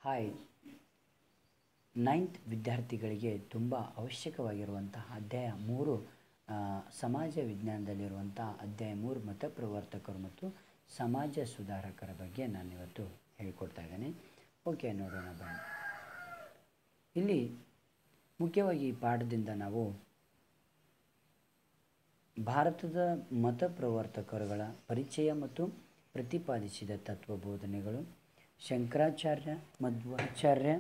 hi ninth ವಿದ್ಯಾರ್ಥಿಗಳಿಗೆ ತುಂಬ ಅವಶ್ಯಕವಾಗಿರುವಂತಹ ಅಧ್ಯಾಯ ಮೂರು ಆ, ಸಮಾಜ ವಿಜ್ಞಾನದಲ್ಲಿರುವಂಥ ಅಧ್ಯಾಯ ಮೂರು ಮತಪ್ರವರ್ತಕರು ಮತ್ತು ಸಮಾಜ ಸುಧಾರಕರ ಬಗ್ಗೆ ನಾನಿವತ್ತು ಹೇಳಿಕೊಡ್ತಾ ಇದ್ದೇನೆ ಓಕೆ ನೋಡೋಣ ಬನ್ನಿ ಇಲ್ಲಿ ಮುಖ್ಯವಾಗಿ ಈ ಪಾಠದಿಂದ ನಾವು ಭಾರತದ ಮತಪ್ರವರ್ತಕರುಗಳ ಪರಿಚಯ ಮತ್ತು ಪ್ರತಿಪಾದಿಸಿದ ತತ್ವಬೋಧನೆಗಳು ಶಂಕರಾಚಾರ್ಯ ಮಧ್ವಾಚಾರ್ಯ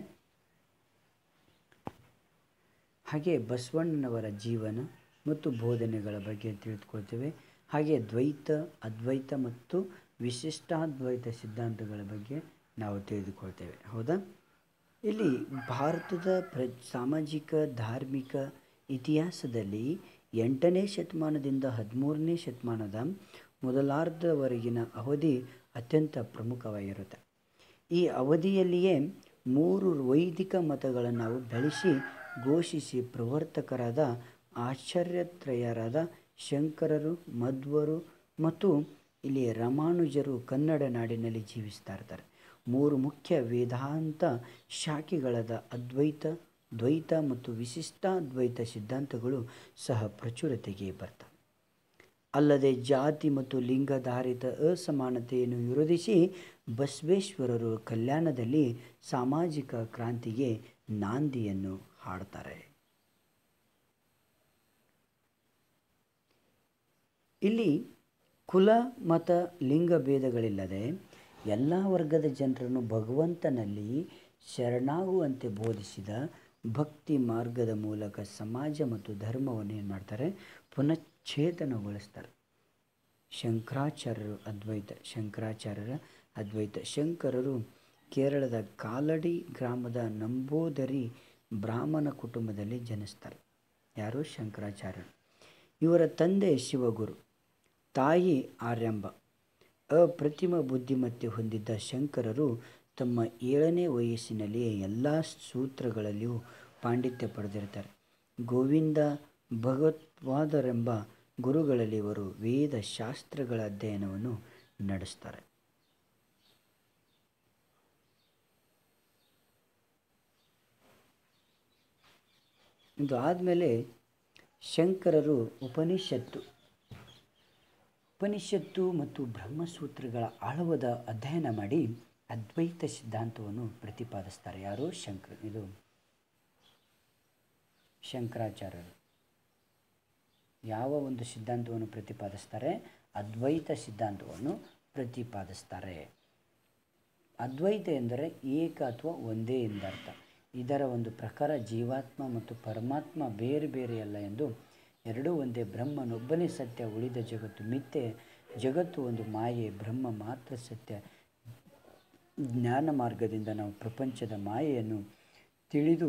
ಹಾಗೆ ಬಸವಣ್ಣನವರ ಜೀವನ ಮತ್ತು ಬೋಧನೆಗಳ ಬಗ್ಗೆ ತಿಳಿದುಕೊಳ್ತೇವೆ ಹಾಗೆ ದ್ವೈತ ಅದ್ವೈತ ಮತ್ತು ವಿಶಿಷ್ಟಾದ್ವೈತ ಸಿದ್ಧಾಂತಗಳ ಬಗ್ಗೆ ನಾವು ತಿಳಿದುಕೊಳ್ತೇವೆ ಹೌದಾ ಇಲ್ಲಿ ಭಾರತದ ಪ್ರ ಸಾಮಾಜಿಕ ಧಾರ್ಮಿಕ ಇತಿಹಾಸದಲ್ಲಿ ಎಂಟನೇ ಶತಮಾನದಿಂದ ಹದಿಮೂರನೇ ಶತಮಾನದ ಮೊದಲಾರ್ಧವರೆಗಿನ ಅವಧಿ ಅತ್ಯಂತ ಪ್ರಮುಖವಾಗಿರುತ್ತೆ ಈ ಅವಧಿಯಲ್ಲಿಯೇ ಮೂರು ವೈದಿಕ ಮತಗಳನ್ನು ನಾವು ಬೆಳೆಸಿ ಘೋಷಿಸಿ ಪ್ರವರ್ತಕರಾದ ಆಶ್ಚರ್ಯತ್ರಯರಾದ ಶಂಕರರು ಮಧ್ವರು ಮತ್ತು ಇಲ್ಲಿ ರಾಮಾನುಜರು ಕನ್ನಡ ನಾಡಿನಲ್ಲಿ ಜೀವಿಸ್ತಾ ಇರ್ತಾರೆ ಮೂರು ಮುಖ್ಯ ವೇದಾಂತ ಶಾಖೆಗಳಾದ ಅದ್ವೈತ ದ್ವೈತ ಮತ್ತು ವಿಶಿಷ್ಟಾದ್ವೈತ ಸಿದ್ಧಾಂತಗಳು ಸಹ ಪ್ರಚುರತೆಗೆ ಬರ್ತವೆ ಅಲ್ಲದೆ ಜಾತಿ ಮತ್ತು ಲಿಂಗಾಧಾರಿತ ಅಸಮಾನತೆಯನ್ನು ವಿರೋಧಿಸಿ ಬಸವೇಶ್ವರರು ಕಲ್ಯಾಣದಲ್ಲಿ ಸಾಮಾಜಿಕ ಕ್ರಾಂತಿಗೆ ನಾಂದಿಯನ್ನು ಹಾಡ್ತಾರೆ ಇಲ್ಲಿ ಕುಲ ಮತ ಲಿಂಗ ಭೇದಗಳಿಲ್ಲದೆ ಎಲ್ಲ ವರ್ಗದ ಜನರನ್ನು ಭಗವಂತನಲ್ಲಿ ಶರಣಾಗುವಂತೆ ಬೋಧಿಸಿದ ಭಕ್ತಿ ಮಾರ್ಗದ ಮೂಲಕ ಸಮಾಜ ಮತ್ತು ಧರ್ಮವನ್ನು ಏನು ಮಾಡ್ತಾರೆ ಪುನಶ್ಚೇತನಗೊಳಿಸ್ತಾರೆ ಶಂಕರಾಚಾರ್ಯರು ಅದ್ವೈತ ಶಂಕರಾಚಾರ್ಯರ ಅದ್ವೈತ ಶಂಕರರು ಕೇರಳದ ಕಾಲಡಿ ಗ್ರಾಮದ ನಂಬೋದರಿ ಬ್ರಾಹ್ಮಣ ಕುಟುಂಬದಲ್ಲಿ ಜನಿಸ್ತಾರೆ ಯಾರು ಶಂಕರಾಚಾರ್ಯರು ಇವರ ತಂದೆ ಶಿವಗುರು ತಾಯಿ ಆರ್ಯಂಬ ಅಪ್ರತಿಮ ಬುದ್ಧಿಮತ್ತೆ ಹೊಂದಿದ್ದ ಶಂಕರರು ತಮ್ಮ ಏಳನೇ ವಯಸ್ಸಿನಲ್ಲಿಯೇ ಎಲ್ಲ ಸೂತ್ರಗಳಲ್ಲಿಯೂ ಪಾಂಡಿತ್ಯ ಪಡೆದಿರ್ತಾರೆ ಗೋವಿಂದ ಭಗವತ್ಪಾದರೆಂಬ ಗುರುಗಳಲ್ಲಿ ಇವರು ವೇದ ಶಾಸ್ತ್ರಗಳ ಅಧ್ಯಯನವನ್ನು ನಡೆಸ್ತಾರೆ ಇದು ಆದಮೇಲೆ ಶಂಕರರು ಉಪನಿಷತ್ತು ಉಪನಿಷತ್ತು ಮತ್ತು ಬ್ರಹ್ಮಸೂತ್ರಗಳ ಆಳವಾದ ಅಧ್ಯಯನ ಮಾಡಿ ಅದ್ವೈತ ಸಿದ್ಧಾಂತವನ್ನು ಪ್ರತಿಪಾದಿಸ್ತಾರೆ ಯಾರು ಶಂಕರ ಇದು ಶಂಕರಾಚಾರ್ಯರು ಯಾವ ಒಂದು ಸಿದ್ಧಾಂತವನ್ನು ಪ್ರತಿಪಾದಿಸ್ತಾರೆ ಅದ್ವೈತ ಸಿದ್ಧಾಂತವನ್ನು ಪ್ರತಿಪಾದಿಸ್ತಾರೆ ಅದ್ವೈತ ಎಂದರೆ ಏಕ ಅಥವಾ ಒಂದೇ ಎಂದರ್ಥ ಇದರ ಒಂದು ಪ್ರಕಾರ ಜೀವಾತ್ಮ ಮತ್ತು ಪರಮಾತ್ಮ ಬೇರೆ ಬೇರೆಯಲ್ಲ ಎಂದು ಎರಡೂ ಒಂದೇ ಬ್ರಹ್ಮನೊಬ್ಬನೇ ಸತ್ಯ ಉಳಿದ ಜಗತ್ತು ಮಿಥ್ಯೆ ಜಗತ್ತು ಒಂದು ಮಾಯೆ ಬ್ರಹ್ಮ ಮಾತ್ರ ಸತ್ಯ ಜ್ಞಾನ ಮಾರ್ಗದಿಂದ ನಾವು ಪ್ರಪಂಚದ ಮಾಯೆಯನ್ನು ತಿಳಿದು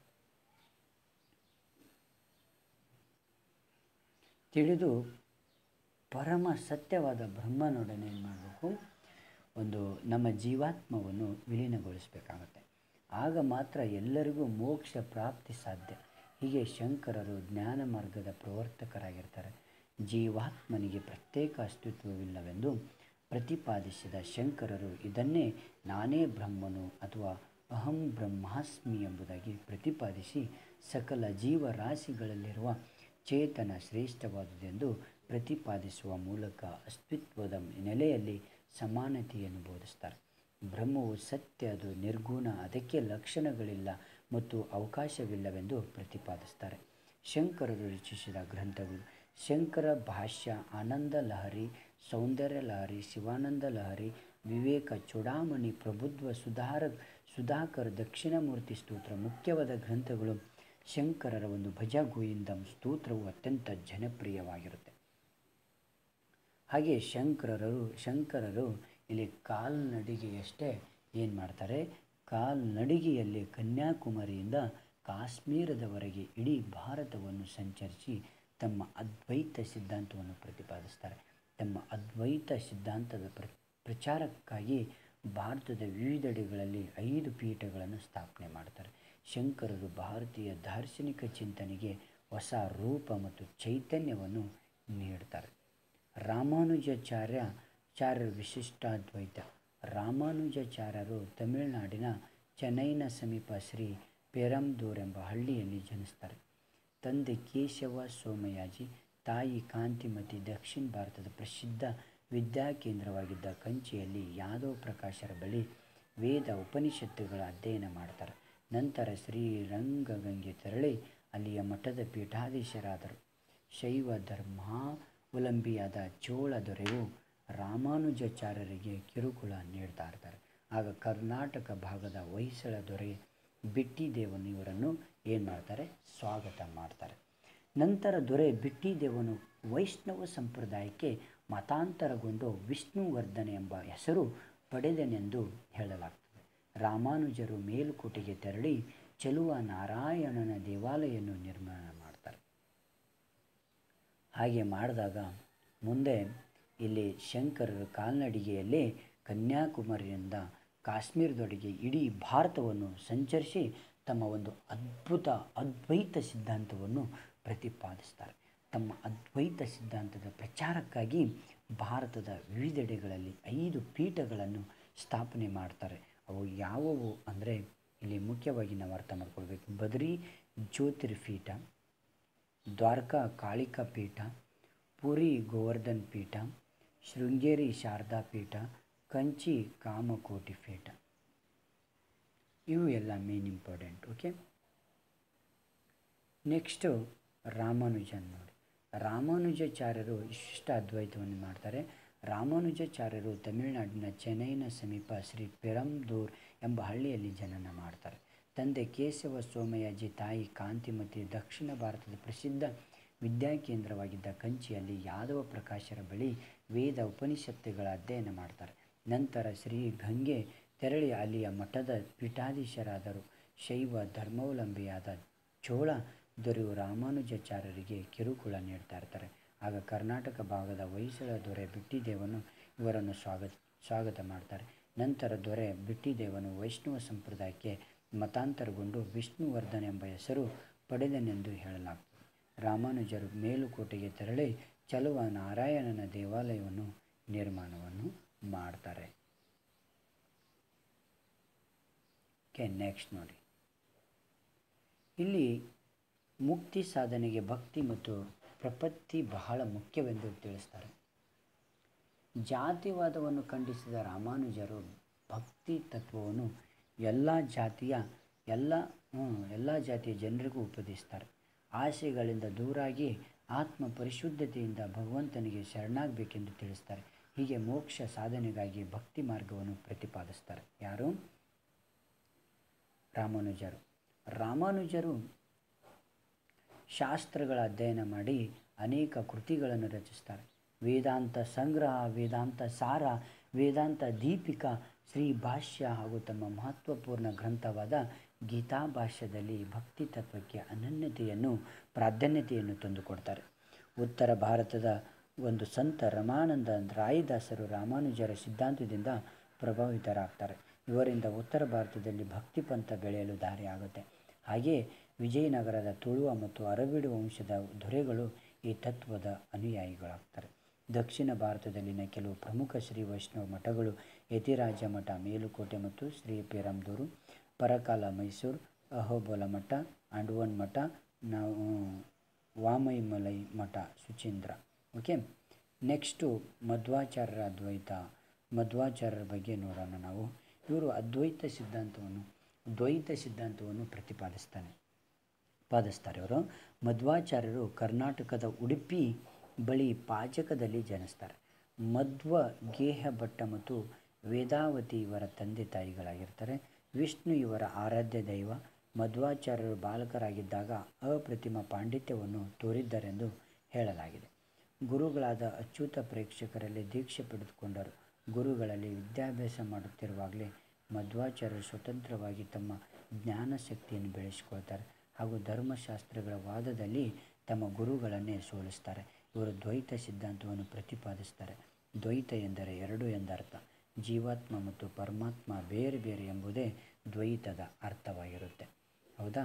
ತಿಳಿದು ಪರಮ ಸತ್ಯವಾದ ಬ್ರಹ್ಮನೊಡನೆ ಏನು ಮಾಡಬೇಕು ಒಂದು ನಮ್ಮ ಜೀವಾತ್ಮವನ್ನು ವಿಲೀನಗೊಳಿಸಬೇಕಾಗತ್ತೆ ಆಗ ಮಾತ್ರ ಎಲ್ಲರಿಗೂ ಮೋಕ್ಷ ಪ್ರಾಪ್ತಿ ಸಾಧ್ಯ ಹೀಗೆ ಶಂಕರರು ಜ್ಞಾನ ಮಾರ್ಗದ ಪ್ರವರ್ತಕರಾಗಿರ್ತಾರೆ ಜೀವಾತ್ಮನಿಗೆ ಪ್ರತ್ಯೇಕ ಅಸ್ತಿತ್ವವಿಲ್ಲವೆಂದು ಪ್ರತಿಪಾದಿಸಿದ ಶಂಕರರು ಇದನ್ನೇ ನಾನೇ ಬ್ರಹ್ಮನು ಅಥವಾ ಅಹಂ ಬ್ರಹ್ಮಾಸ್ಮಿ ಎಂಬುದಾಗಿ ಪ್ರತಿಪಾದಿಸಿ ಸಕಲ ಜೀವರಾಶಿಗಳಲ್ಲಿರುವ ಚೇತನ ಶ್ರೇಷ್ಠವಾದುದೆಂದು ಪ್ರತಿಪಾದಿಸುವ ಮೂಲಕ ಅಸ್ತಿತ್ವದ ನೆಲೆಯಲ್ಲಿ ಸಮಾನತೆಯನ್ನು ಬೋಧಿಸ್ತಾರೆ ಬ್ರಹ್ಮವು ಸತ್ಯ ಅದು ನಿರ್ಗುಣ ಅದಕ್ಕೆ ಲಕ್ಷಣಗಳಿಲ್ಲ ಮತ್ತು ಅವಕಾಶವಿಲ್ಲವೆಂದು ಪ್ರತಿಪಾದಿಸ್ತಾರೆ ಶಂಕರರು ರಚಿಸಿದ ಗ್ರಂಥಗಳು ಶಂಕರ ಭಾಷ್ಯ ಆನಂದ ಲಹರಿ ಸೌಂದರ್ಯ ಲಹರಿ ಶಿವಾನಂದ ಲಹರಿ ವಿವೇಕ ಚೂಡಾಮಣಿ ಪ್ರಬುದ್ಧ ಸುಧಾರ ಸುಧಾಕರ್ ದಕ್ಷಿಣಮೂರ್ತಿ ಸ್ತೋತ್ರ ಮುಖ್ಯವಾದ ಗ್ರಂಥಗಳು ಶಂಕರರ ಒಂದು ಭಜ ಗೋವಿಂದಂ ಸ್ತೋತ್ರವು ಅತ್ಯಂತ ಜನಪ್ರಿಯವಾಗಿರುತ್ತೆ ಹಾಗೆ ಶಂಕರರು ಶಂಕರರು ಇಲ್ಲಿ ಕಾಲ್ನಡಿಗೆಯಷ್ಟೇ ಏನು ಮಾಡ್ತಾರೆ ಕಾಲ್ನಡಿಗೆಯಲ್ಲಿ ಕನ್ಯಾಕುಮಾರಿಯಿಂದ ಕಾಶ್ಮೀರದವರೆಗೆ ಇಡೀ ಭಾರತವನ್ನು ಸಂಚರಿಸಿ ತಮ್ಮ ಅದ್ವೈತ ಸಿದ್ಧಾಂತವನ್ನು ಪ್ರತಿಪಾದಿಸ್ತಾರೆ ತಮ್ಮ ಅದ್ವೈತ ಸಿದ್ಧಾಂತದ ಪ್ರ ಪ್ರಚಾರಕ್ಕಾಗಿ ಭಾರತದ ವಿವಿಧೆಡೆಗಳಲ್ಲಿ ಐದು ಪೀಠಗಳನ್ನು ಸ್ಥಾಪನೆ ಮಾಡ್ತಾರೆ ಶಂಕರರು ಭಾರತೀಯ ದಾರ್ಶನಿಕ ಚಿಂತನೆಗೆ ಹೊಸ ರೂಪ ಮತ್ತು ಚೈತನ್ಯವನ್ನು ನೀಡ್ತಾರೆ ರಾಮಾನುಜಾಚಾರ್ಯ ಚಾರ್ಯರು ವಿಶಿಷ್ಟಾದ್ವೈತ ರಾಮಾನುಜಾಚಾರ್ಯರು ತಮಿಳುನಾಡಿನ ಚೆನ್ನೈನ ಸಮೀಪ ಶ್ರೀ ಪೆರಂದೂರ್ ಎಂಬ ಹಳ್ಳಿಯಲ್ಲಿ ಜನಿಸ್ತಾರೆ ತಂದೆ ಕೇಶವ ಸೋಮಯಾಜಿ ತಾಯಿ ಕಾಂತಿಮತಿ ದಕ್ಷಿಣ ಭಾರತದ ಪ್ರಸಿದ್ಧ ವಿದ್ಯಾಕೇಂದ್ರವಾಗಿದ್ದ ಕಂಚಿಯಲ್ಲಿ ಯಾದವ ಪ್ರಕಾಶರ ಬಳಿ ವೇದ ಉಪನಿಷತ್ತುಗಳ ಅಧ್ಯಯನ ಮಾಡ್ತಾರೆ ನಂತರ ಶ್ರೀರಂಗಗಂಗೆ ತೆರಳಿ ಅಲ್ಲಿಯ ಮಠದ ಪೀಠಾಧೀಶರಾದರು ಶೈವ ಧರ್ಮಾವಲಂಬಿಯಾದ ಚೋಳ ದೊರೆಯು ರಾಮಾನುಜಾಚಾರ್ಯರಿಗೆ ಕಿರುಕುಳ ನೀಡ್ತಾ ಇರ್ತಾರೆ ಆಗ ಕರ್ನಾಟಕ ಭಾಗದ ಹೊಯ್ಸಳ ದೊರೆ ಬಿಟ್ಟಿದೇವನು ಇವರನ್ನು ಏನು ಮಾಡ್ತಾರೆ ಸ್ವಾಗತ ಮಾಡ್ತಾರೆ ನಂತರ ದೊರೆ ಬಿಟ್ಟಿದೇವನು ವೈಷ್ಣವ ಸಂಪ್ರದಾಯಕ್ಕೆ ಮತಾಂತರಗೊಂಡು ವಿಷ್ಣುವರ್ಧನ ಎಂಬ ಹೆಸರು ಪಡೆದನೆಂದು ಹೇಳಲಾಗ್ತದೆ ರಾಮಾನುಜರು ಮೇಲುಕೋಟೆಗೆ ತೆರಳಿ ಚೆಲುವ ನಾರಾಯಣನ ದೇವಾಲಯವನ್ನು ನಿರ್ಮಾಣ ಮಾಡ್ತಾರೆ ಹಾಗೆ ಮಾಡಿದಾಗ ಮುಂದೆ ಇಲ್ಲಿ ಶಂಕರರು ಕಾಲ್ನಡಿಗೆಯಲ್ಲಿ ಕನ್ಯಾಕುಮಾರಿಯಿಂದ ಕಾಶ್ಮೀರದೊಳಗೆ ಇಡೀ ಭಾರತವನ್ನು ಸಂಚರಿಸಿ ತಮ್ಮ ಒಂದು ಅದ್ಭುತ ಅದ್ವೈತ ಸಿದ್ಧಾಂತವನ್ನು ಪ್ರತಿಪಾದಿಸ್ತಾರೆ ತಮ್ಮ ಅದ್ವೈತ ಸಿದ್ಧಾಂತದ ಪ್ರಚಾರಕ್ಕಾಗಿ ಭಾರತದ ವಿವಿಧೆಡೆಗಳಲ್ಲಿ ಐದು ಪೀಠಗಳನ್ನು ಸ್ಥಾಪನೆ ಮಾಡ್ತಾರೆ ಅವು ಯಾವುವು ಅಂದರೆ ಇಲ್ಲಿ ಮುಖ್ಯವಾಗಿ ನಾವು ಅರ್ಥ ಮಾಡ್ಕೊಳ್ಬೇಕು ಬದ್ರಿ ಜ್ಯೋತಿರ್ಪೀಠ ದ್ವಾರಕಾ ಕಾಳಿಕಾ ಪೀಠ ಪುರಿ ಗೋವರ್ಧನ್ ಪೀಠ ಶೃಂಗೇರಿ ಶಾರದಾ ಪೀಠ ಕಂಚಿ ಕಾಮಕೋಟಿ ಪೀಠ ಇವು ಎಲ್ಲ main important okay next Ramanujan ನೋಡಿ ರಾಮಾನುಜಾಚಾರ್ಯರು ಇಷ್ಟ ಅದ್ವೈತವನ್ನು ಮಾಡ್ತಾರೆ ರಾಮಾನುಜಾಚಾರ್ಯರು ತಮಿಳುನಾಡಿನ ಚೆನ್ನೈನ ಸಮೀಪ ಶ್ರೀ ಪೆರಂದೂರ್ ಎಂಬ ಹಳ್ಳಿಯಲ್ಲಿ ಜನನ ಮಾಡ್ತಾರೆ ತಂದೆ ಕೇಶವ ಸೋಮಯಾಜಿ ತಾಯಿ ಕಾಂತಿಮತಿ ದಕ್ಷಿಣ ಭಾರತದ ಪ್ರಸಿದ್ಧ ವಿದ್ಯಾಕೇಂದ್ರವಾಗಿದ್ದ ಕಂಚಿಯಲ್ಲಿ ಯಾದವ ಪ್ರಕಾಶರ ಬಳಿ ವೇದ ಉಪನಿಷತ್ತುಗಳ ಅಧ್ಯಯನ ಮಾಡ್ತಾರೆ ನಂತರ ಶ್ರೀ ಗಂಗೆ ತೆರಳಿ ಅಲ್ಲಿಯ ಮಠದ ಪೀಠಾಧೀಶರಾದರು ಶೈವ ಧರ್ಮಾವಲಂಬಿಯಾದ ಚೋಳ ದೊರೆಯು ರಾಮಾನುಜಾಚಾರ್ಯರಿಗೆ ಕಿರುಕುಳ ನೀಡ್ತಾ ಇರ್ತಾರೆ ಆಗ ಕರ್ನಾಟಕ ಭಾಗದ ಹೊಯ್ಸಳ ದೊರೆ ಬಿಟ್ಟಿದೇವನು ಇವರನ್ನು ಸ್ವಾಗತ ಸ್ವಾಗತ ಮಾಡ್ತಾರೆ ನಂತರ ದೊರೆ ಬಿಟ್ಟಿದೇವನು ವೈಷ್ಣವ ಸಂಪ್ರದಾಯಕ್ಕೆ ಮತಾಂತರಗೊಂಡು ವಿಷ್ಣುವರ್ಧನ ಎಂಬ ಹೆಸರು ಪಡೆದನೆಂದು ಹೇಳಲಾಗ್ತದೆ ರಾಮಾನುಜರು ಮೇಲುಕೋಟೆಗೆ ತೆರಳಿ ಚಲುವ ನಾರಾಯಣನ ದೇವಾಲಯವನ್ನು ನಿರ್ಮಾಣವನ್ನು ಮಾಡ್ತಾರೆ ಓಕೆ ನೆಕ್ಸ್ಟ್ ನೋಡಿ ಇಲ್ಲಿ ಮುಕ್ತಿ ಸಾಧನೆಗೆ ಭಕ್ತಿ ಮತ್ತು ಪ್ರಪತ್ತಿ ಬಹಳ ಮುಖ್ಯವೆಂದು ತಿಳಿಸ್ತಾರೆ ಜಾತಿವಾದವನ್ನು ಖಂಡಿಸಿದ ರಾಮಾನುಜರು ಭಕ್ತಿ ತತ್ವವನ್ನು ಎಲ್ಲ ಜಾತಿಯ ಎಲ್ಲ ಎಲ್ಲ ಜಾತಿಯ ಜನರಿಗೂ ಉಪದೇಶಿಸ್ತಾರೆ ಆಸೆಗಳಿಂದ ದೂರಾಗಿ ಆತ್ಮ ಪರಿಶುದ್ಧತೆಯಿಂದ ಭಗವಂತನಿಗೆ ಶರಣಾಗಬೇಕೆಂದು ತಿಳಿಸ್ತಾರೆ ಹೀಗೆ ಮೋಕ್ಷ ಸಾಧನೆಗಾಗಿ ಭಕ್ತಿ ಮಾರ್ಗವನ್ನು ಪ್ರತಿಪಾದಿಸ್ತಾರೆ ಯಾರು ರಾಮಾನುಜರು ರಾಮಾನುಜರು ಶಾಸ್ತ್ರಗಳ ಅಧ್ಯಯನ ಮಾಡಿ ಅನೇಕ ಕೃತಿಗಳನ್ನು ರಚಿಸ್ತಾರೆ ವೇದಾಂತ ಸಂಗ್ರಹ ವೇದಾಂತ ಸಾರ ವೇದಾಂತ ದೀಪಿಕಾ ಶ್ರೀ ಭಾಷ್ಯ ಹಾಗೂ ತಮ್ಮ ಮಹತ್ವಪೂರ್ಣ ಗ್ರಂಥವಾದ ಗೀತಾ ಭಾಷ್ಯದಲ್ಲಿ ಭಕ್ತಿ ತತ್ವಕ್ಕೆ ಅನನ್ಯತೆಯನ್ನು ಪ್ರಾಧಾನ್ಯತೆಯನ್ನು ತಂದುಕೊಡ್ತಾರೆ ಉತ್ತರ ಭಾರತದ ಒಂದು ಸಂತ ರಮಾನಂದ ರಾಯದಾಸರು ರಾಮಾನುಜರ ಸಿದ್ಧಾಂತದಿಂದ ಪ್ರಭಾವಿತರಾಗ್ತಾರೆ ಇವರಿಂದ ಉತ್ತರ ಭಾರತದಲ್ಲಿ ಭಕ್ತಿ ಪಂಥ ಬೆಳೆಯಲು ದಾರಿಯಾಗುತ್ತೆ ಹಾಗೆಯೇ ವಿಜಯನಗರದ ತುಳುವ ಮತ್ತು ಅರಬಿಡು ವಂಶದ ದೊರೆಗಳು ಈ ತತ್ವದ ಅನುಯಾಯಿಗಳಾಗ್ತಾರೆ ದಕ್ಷಿಣ ಭಾರತದಲ್ಲಿನ ಕೆಲವು ಪ್ರಮುಖ ಶ್ರೀ ವೈಷ್ಣವ ಮಠಗಳು ಯತಿರಾಜ ಮಠ ಮೇಲುಕೋಟೆ ಮತ್ತು ಶ್ರೀ ಪೆರಂದೂರು ಪರಕಾಲ ಮೈಸೂರು ಅಹೋಬಲ ಮಠ ಅಂಡವನ್ ಮಠ ನಾವು ವಾಮೈಮಲೈ ಮಠ ಸುಚೀಂದ್ರ ಓಕೆ ನೆಕ್ಸ್ಟು ಮಧ್ವಾಚಾರ್ಯರ ಅದ್ವೈತ ಮಧ್ವಾಚಾರ್ಯರ ಬಗ್ಗೆ ನೋಡೋಣ ನಾವು ಇವರು ಅದ್ವೈತ ಸಿದ್ಧಾಂತವನ್ನು ದ್ವೈತ ಸಿದ್ಧಾಂತವನ್ನು ಪ್ರತಿಪಾದಿಸ್ತಾನೆ ಪಾದಿಸ್ತಾರೆ ಅವರು ಮಧ್ವಾಚಾರ್ಯರು ಕರ್ನಾಟಕದ ಉಡುಪಿ ಬಳಿ ಪಾಜಕದಲ್ಲಿ ಜನಿಸ್ತಾರೆ ಮಧ್ವ ಗೇಹ ಭಟ್ಟ ಮತ್ತು ವೇದಾವತಿ ಇವರ ತಂದೆ ತಾಯಿಗಳಾಗಿರ್ತಾರೆ ವಿಷ್ಣು ಇವರ ಆರಾಧ್ಯ ದೈವ ಮಧ್ವಾಚಾರ್ಯರು ಬಾಲಕರಾಗಿದ್ದಾಗ ಅಪ್ರತಿಮ ಪಾಂಡಿತ್ಯವನ್ನು ತೋರಿದ್ದರೆಂದು ಹೇಳಲಾಗಿದೆ ಗುರುಗಳಾದ ಅಚ್ಯುತ ಪ್ರೇಕ್ಷಕರಲ್ಲಿ ದೀಕ್ಷೆ ಪಡೆದುಕೊಂಡರು ಗುರುಗಳಲ್ಲಿ ವಿದ್ಯಾಭ್ಯಾಸ ಮಾಡುತ್ತಿರುವಾಗಲೇ ಮಧ್ವಾಚಾರ್ಯರು ಸ್ವತಂತ್ರವಾಗಿ ತಮ್ಮ ಜ್ಞಾನ ಶಕ್ತಿಯನ್ನು ಬೆಳೆಸಿಕೊಳ್ತಾರೆ ಹಾಗೂ ಧರ್ಮಶಾಸ್ತ್ರಗಳ ವಾದದಲ್ಲಿ ತಮ್ಮ ಗುರುಗಳನ್ನೇ ಸೋಲಿಸ್ತಾರೆ ಇವರು ದ್ವೈತ ಸಿದ್ಧಾಂತವನ್ನು ಪ್ರತಿಪಾದಿಸ್ತಾರೆ ದ್ವೈತ ಎಂದರೆ ಎರಡು ಎಂದರ್ಥ ಜೀವಾತ್ಮ ಮತ್ತು ಪರಮಾತ್ಮ ಬೇರೆ ಬೇರೆ ಎಂಬುದೇ ದ್ವೈತದ ಅರ್ಥವಾಗಿರುತ್ತೆ ಹೌದಾ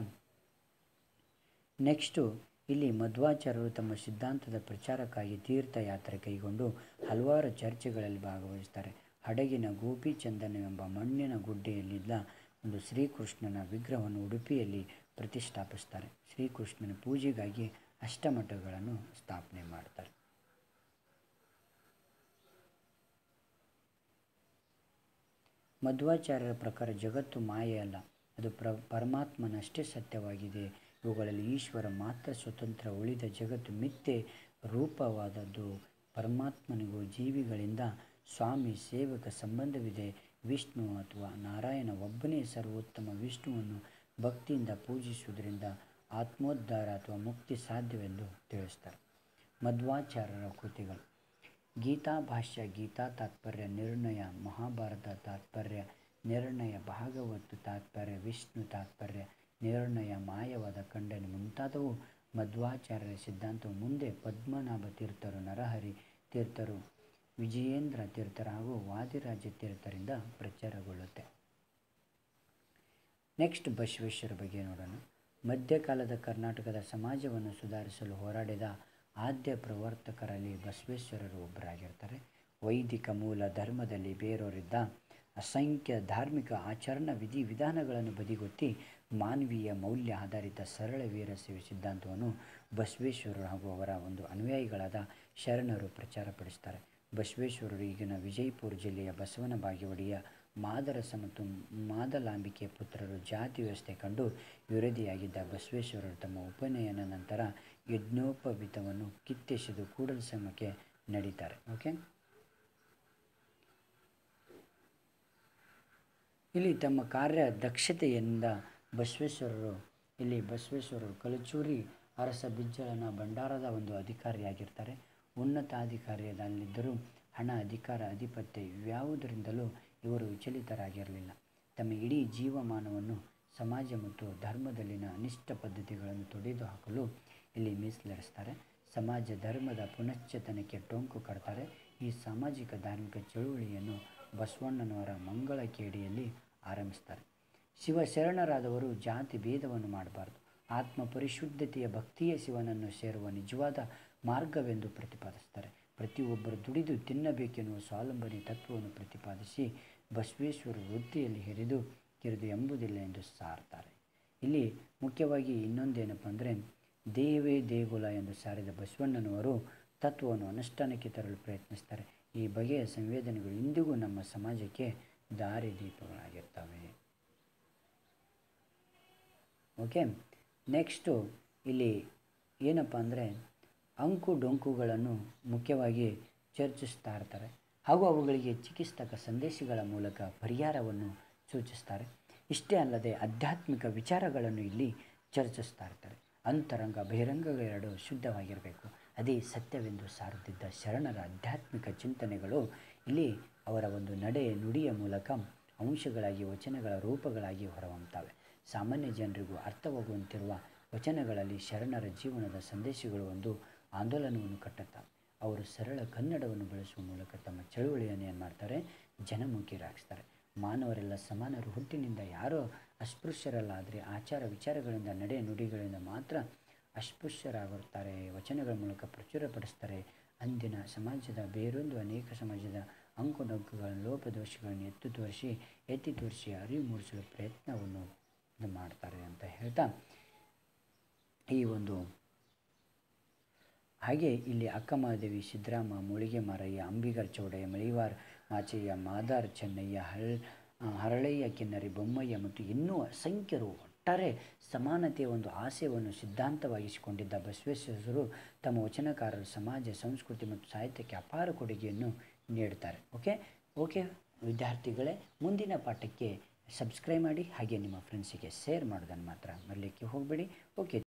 ನೆಕ್ಸ್ಟು ಇಲ್ಲಿ ಮಧ್ವಾಚಾರ್ಯರು ತಮ್ಮ ಸಿದ್ಧಾಂತದ ಪ್ರಚಾರಕ್ಕಾಗಿ ತೀರ್ಥಯಾತ್ರೆ ಕೈಗೊಂಡು ಹಲವಾರು ಚರ್ಚೆಗಳಲ್ಲಿ ಭಾಗವಹಿಸ್ತಾರೆ ಹಡಗಿನ ಗೋಪಿಚಂದನವೆಂಬ ಮಣ್ಣಿನ ಗುಡ್ಡೆಯಲ್ಲಿದ್ದ ಒಂದು ಶ್ರೀಕೃಷ್ಣನ ವಿಗ್ರಹವನ್ನು ಉಡುಪಿಯಲ್ಲಿ ಪ್ರತಿಷ್ಠಾಪಿಸ್ತಾರೆ ಶ್ರೀಕೃಷ್ಣನ ಪೂಜೆಗಾಗಿ ಅಷ್ಟಮಠಗಳನ್ನು ಸ್ಥಾಪನೆ ಮಾಡ್ತಾರೆ ಮಧ್ವಾಚಾರ್ಯರ ಪ್ರಕಾರ ಜಗತ್ತು ಮಾಯೆಯಲ್ಲ ಅದು ಪ್ರ ಪರಮಾತ್ಮನಷ್ಟೇ ಸತ್ಯವಾಗಿದೆ ಇವುಗಳಲ್ಲಿ ಈಶ್ವರ ಮಾತ್ರ ಸ್ವತಂತ್ರ ಉಳಿದ ಜಗತ್ತು ಮಿಥ್ಯೆ ರೂಪವಾದದ್ದು ಪರಮಾತ್ಮನಿಗೂ ಜೀವಿಗಳಿಂದ ಸ್ವಾಮಿ ಸೇವಕ ಸಂಬಂಧವಿದೆ ವಿಷ್ಣು ಅಥವಾ ನಾರಾಯಣ ಒಬ್ಬನೇ ಸರ್ವೋತ್ತಮ ವಿಷ್ಣುವನ್ನು ಭಕ್ತಿಯಿಂದ ಪೂಜಿಸುವುದರಿಂದ ಆತ್ಮೋದ್ಧಾರ ಅಥವಾ ಮುಕ್ತಿ ಸಾಧ್ಯವೆಂದು ತಿಳಿಸ್ತಾರೆ ಮಧ್ವಾಚಾರ್ಯರ ಕೃತಿಗಳು ಗೀತಾ ಭಾಷ್ಯ ಗೀತಾ ತಾತ್ಪರ್ಯ ನಿರ್ಣಯ ಮಹಾಭಾರತ ತಾತ್ಪರ್ಯ ನಿರ್ಣಯ ಭಾಗವತ ತಾತ್ಪರ್ಯ ವಿಷ್ಣು ತಾತ್ಪರ್ಯ ನಿರ್ಣಯ ಮಾಯವಾದ ಖಂಡನೆ ಮುಂತಾದವು ಮಧ್ವಾಚಾರ್ಯರ ಸಿದ್ಧಾಂತವು ಮುಂದೆ ಪದ್ಮನಾಭ ತೀರ್ಥರು ನರಹರಿ ತೀರ್ಥರು ವಿಜಯೇಂದ್ರ ತೀರ್ಥರ ಹಾಗೂ ವಾದಿರಾಜ ತೀರ್ಥರಿಂದ ಪ್ರಚಾರಗೊಳ್ಳುತ್ತೆ ನೆಕ್ಸ್ಟ್ ಬಸವೇಶ್ವರ ಬಗ್ಗೆ ನೋಡೋಣ ಮಧ್ಯಕಾಲದ ಕರ್ನಾಟಕದ ಸಮಾಜವನ್ನು ಸುಧಾರಿಸಲು ಹೋರಾಡಿದ ಆದ್ಯ ಪ್ರವರ್ತಕರಲ್ಲಿ ಬಸವೇಶ್ವರರು ಒಬ್ಬರಾಗಿರ್ತಾರೆ ವೈದಿಕ ಮೂಲ ಧರ್ಮದಲ್ಲಿ ಬೇರೋರಿದ್ದ ಅಸಂಖ್ಯ ಧಾರ್ಮಿಕ ಆಚರಣಾ ವಿಧಿ ವಿಧಾನಗಳನ್ನು ಬದಿಗೊತ್ತಿ ಮಾನವೀಯ ಮೌಲ್ಯ ಆಧಾರಿತ ಸರಳ ವೀರಶೈವ ಸಿದ್ಧಾಂತವನ್ನು ಬಸವೇಶ್ವರರು ಹಾಗೂ ಅವರ ಒಂದು ಅನುಯಾಯಿಗಳಾದ ಶರಣರು ಪ್ರಚಾರಪಡಿಸ್ತಾರೆ ಬಸವೇಶ್ವರರು ಈಗಿನ ವಿಜಯಪುರ ಜಿಲ್ಲೆಯ ಬಸವನ ಬಾಗೇವಾಡಿಯ ಮಾದರಸ ಮತ್ತು ಮಾದಲಾಂಬಿಕೆ ಪುತ್ರರು ಜಾತಿ ವ್ಯವಸ್ಥೆ ಕಂಡು ವಿರೋಧಿಯಾಗಿದ್ದ ಬಸವೇಶ್ವರರು ತಮ್ಮ ಉಪನಯನ ನಂತರ ಯಜ್ಞೋಪವಿತವನ್ನು ಕಿತ್ತೆಸೆದು ಕೂಡಲ ಸಂಘಕ್ಕೆ ನಡೀತಾರೆ ಓಕೆ ಇಲ್ಲಿ ತಮ್ಮ ಕಾರ್ಯ ದಕ್ಷತೆಯಿಂದ ಬಸವೇಶ್ವರರು ಇಲ್ಲಿ ಬಸವೇಶ್ವರರು ಕಲಚೂರಿ ಅರಸ ಬಿಜ್ಜಳನ ಭಂಡಾರದ ಒಂದು ಅಧಿಕಾರಿಯಾಗಿರ್ತಾರೆ ಉನ್ನತಾಧಿಕಾರಿಯಲ್ಲಿದ್ದರೂ ಹಣ ಅಧಿಕಾರ ಅಧಿಪತ್ಯ ಇವ್ಯಾವುದರಿಂದಲೂ ಇವರು ವಿಚಲಿತರಾಗಿರಲಿಲ್ಲ ತಮ್ಮ ಇಡೀ ಜೀವಮಾನವನ್ನು ಸಮಾಜ ಮತ್ತು ಧರ್ಮದಲ್ಲಿನ ಅನಿಷ್ಟ ಪದ್ಧತಿಗಳನ್ನು ತೊಡೆದು ಹಾಕಲು ಇಲ್ಲಿ ಮೀಸಲಿರಿಸ್ತಾರೆ ಸಮಾಜ ಧರ್ಮದ ಪುನಶ್ಚೇತನಕ್ಕೆ ಟೊಂಕು ಕಟ್ತಾರೆ ಈ ಸಾಮಾಜಿಕ ಧಾರ್ಮಿಕ ಚಳುವಳಿಯನ್ನು ಬಸವಣ್ಣನವರ ಮಂಗಳ ಕೇಡಿಯಲ್ಲಿ ಆರಂಭಿಸ್ತಾರೆ ಶಿವಶರಣರಾದವರು ಜಾತಿ ಭೇದವನ್ನು ಮಾಡಬಾರದು ಆತ್ಮ ಪರಿಶುದ್ಧತೆಯ ಭಕ್ತಿಯ ಶಿವನನ್ನು ಸೇರುವ ನಿಜವಾದ ಮಾರ್ಗವೆಂದು ಪ್ರತಿಪಾದಿಸ್ತಾರೆ ಪ್ರತಿಯೊಬ್ಬರು ದುಡಿದು ತಿನ್ನಬೇಕೆನ್ನುವ ಸ್ವಾವಲಂಬನೆ ತತ್ವವನ್ನು ಪ್ರತಿಪಾದಿಸಿ ಬಸವೇಶ್ವರ ವೃತ್ತಿಯಲ್ಲಿ ಹಿರಿದು ಕಿರಿದು ಎಂಬುದಿಲ್ಲ ಎಂದು ಸಾರ್ತಾರೆ ಇಲ್ಲಿ ಮುಖ್ಯವಾಗಿ ಇನ್ನೊಂದೇನಪ್ಪ ಅಂದರೆ ದೇವೇ ದೇಗುಲ ಎಂದು ಸಾರಿದ ಬಸವಣ್ಣನವರು ತತ್ವವನ್ನು ಅನುಷ್ಠಾನಕ್ಕೆ ತರಲು ಪ್ರಯತ್ನಿಸ್ತಾರೆ ಈ ಬಗೆಯ ಸಂವೇದನೆಗಳು ಇಂದಿಗೂ ನಮ್ಮ ಸಮಾಜಕ್ಕೆ ದಾರಿದೀಪಗಳಾಗಿರ್ತವೆ ಓಕೆ ನೆಕ್ಸ್ಟು ಇಲ್ಲಿ ಏನಪ್ಪ ಅಂದರೆ ಅಂಕು ಡೊಂಕುಗಳನ್ನು ಮುಖ್ಯವಾಗಿ ಚರ್ಚಿಸ್ತಾ ಇರ್ತಾರೆ ಹಾಗೂ ಅವುಗಳಿಗೆ ಚಿಕಿತ್ಸಕ ಸಂದೇಶಗಳ ಮೂಲಕ ಪರಿಹಾರವನ್ನು ಸೂಚಿಸ್ತಾರೆ ಇಷ್ಟೇ ಅಲ್ಲದೆ ಆಧ್ಯಾತ್ಮಿಕ ವಿಚಾರಗಳನ್ನು ಇಲ್ಲಿ ಚರ್ಚಿಸ್ತಾ ಇರ್ತಾರೆ ಅಂತರಂಗ ಬಹಿರಂಗಗಳೆರಡು ಶುದ್ಧವಾಗಿರಬೇಕು ಅದೇ ಸತ್ಯವೆಂದು ಸಾರುತ್ತಿದ್ದ ಶರಣರ ಆಧ್ಯಾತ್ಮಿಕ ಚಿಂತನೆಗಳು ಇಲ್ಲಿ ಅವರ ಒಂದು ನಡೆ ನುಡಿಯ ಮೂಲಕ ಅಂಶಗಳಾಗಿ ವಚನಗಳ ರೂಪಗಳಾಗಿ ಹೊರಹೊಮ್ಮುತ್ತವೆ ಸಾಮಾನ್ಯ ಜನರಿಗೂ ಅರ್ಥವಾಗುವಂತಿರುವ ವಚನಗಳಲ್ಲಿ ಶರಣರ ಜೀವನದ ಸಂದೇಶಗಳು ಒಂದು ಆಂದೋಲನವನ್ನು ಕಟ್ಟುತ್ತವೆ ಅವರು ಸರಳ ಕನ್ನಡವನ್ನು ಬಳಸುವ ಮೂಲಕ ತಮ್ಮ ಚಳುವಳಿಯನ್ನು ಏನು ಮಾಡ್ತಾರೆ ಜನಮುಖಿರಾಗಿಸ್ತಾರೆ ಮಾನವರೆಲ್ಲ ಸಮಾನರು ಹುಟ್ಟಿನಿಂದ ಯಾರೋ ಅಸ್ಪೃಶ್ಯರಲ್ಲ ಆದರೆ ಆಚಾರ ವಿಚಾರಗಳಿಂದ ನಡೆ ನುಡಿಗಳಿಂದ ಮಾತ್ರ ಅಸ್ಪೃಶ್ಯರಾಗಿರುತ್ತಾರೆ ವಚನಗಳ ಮೂಲಕ ಪ್ರಚುರಪಡಿಸ್ತಾರೆ ಅಂದಿನ ಸಮಾಜದ ಬೇರೊಂದು ಅನೇಕ ಸಮಾಜದ ಅಂಕುಡೊಂಕುಗಳ ಲೋಪದೋಷಗಳನ್ನು ಎತ್ತು ತೋರಿಸಿ ಎತ್ತಿ ತೋರಿಸಿ ಅರಿವು ಮೂಡಿಸಲು ಪ್ರಯತ್ನವನ್ನು ಇದು ಮಾಡ್ತಾರೆ ಅಂತ ಹೇಳ್ತಾ ಈ ಒಂದು ಹಾಗೆ ಇಲ್ಲಿ ಅಕ್ಕಮಹಾದೇವಿ ಸಿದ್ದರಾಮ ಮುಳಿಗೆ ಮಾರಯ್ಯ ಅಂಬಿಗರ್ ಚೌಡಯ್ಯ ಮಳಿವಾರ್ ಮಾಚಯ್ಯ ಮಾದಾರ್ ಚೆನ್ನಯ್ಯ ಹಳ್ ಹರಳಯ್ಯ ಕಿನ್ನರಿ ಬೊಮ್ಮಯ್ಯ ಮತ್ತು ಇನ್ನೂ ಅಸಂಖ್ಯರು ಒಟ್ಟಾರೆ ಸಮಾನತೆಯ ಒಂದು ಆಶಯವನ್ನು ಸಿದ್ಧಾಂತವಾಗಿಸಿಕೊಂಡಿದ್ದ ಬಸವೇಶ್ವರರು ತಮ್ಮ ವಚನಕಾರರು ಸಮಾಜ ಸಂಸ್ಕೃತಿ ಮತ್ತು ಸಾಹಿತ್ಯಕ್ಕೆ ಅಪಾರ ಕೊಡುಗೆಯನ್ನು ನೀಡ್ತಾರೆ ಓಕೆ ಓಕೆ ವಿದ್ಯಾರ್ಥಿಗಳೇ ಮುಂದಿನ ಪಾಠಕ್ಕೆ ಸಬ್ಸ್ಕ್ರೈಬ್ ಮಾಡಿ ಹಾಗೆ ನಿಮ್ಮ ಫ್ರೆಂಡ್ಸಿಗೆ ಶೇರ್ ಮಾಡೋದನ್ನು ಮಾತ್ರ ಮರಲಿಕ್ಕೆ ಹೋಗಬೇಡಿ ಓಕೆ